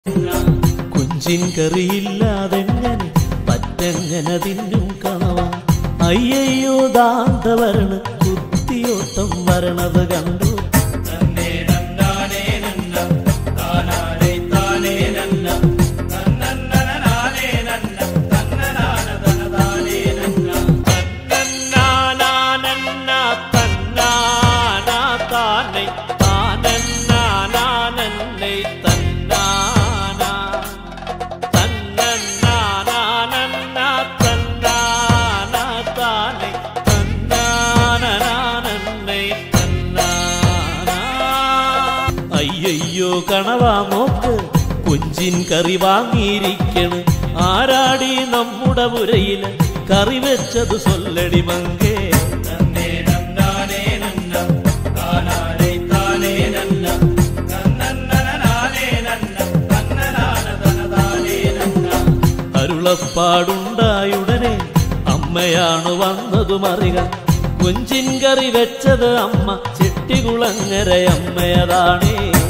കൊഞ്ചിൻ കറിയില്ലാതെങ്ങനെ പറ്റെങ്ങനെ തിന്നും കണവ അയ്യയ്യോ ദാന്ത വരണ് കുത്തിയോട്ടം വരണത് കണ്ടു അയ്യയ്യോ കണവാ നോക്ക് കൊഞ്ചിൻ കറി വാങ്ങിയിരിക്കണ് ആരാടി നമ്മുടെ പുരയില് കറി വെച്ചത് സൊല്ലടി മങ്കേ അരുളപ്പാടുണ്ടായുടനെ അമ്മയാണ് വന്നതു മറിക കൊഞ്ചിൻ കറി വെച്ചത് അമ്മ ചെട്ടികുളങ്ങര അമ്മയതാണേ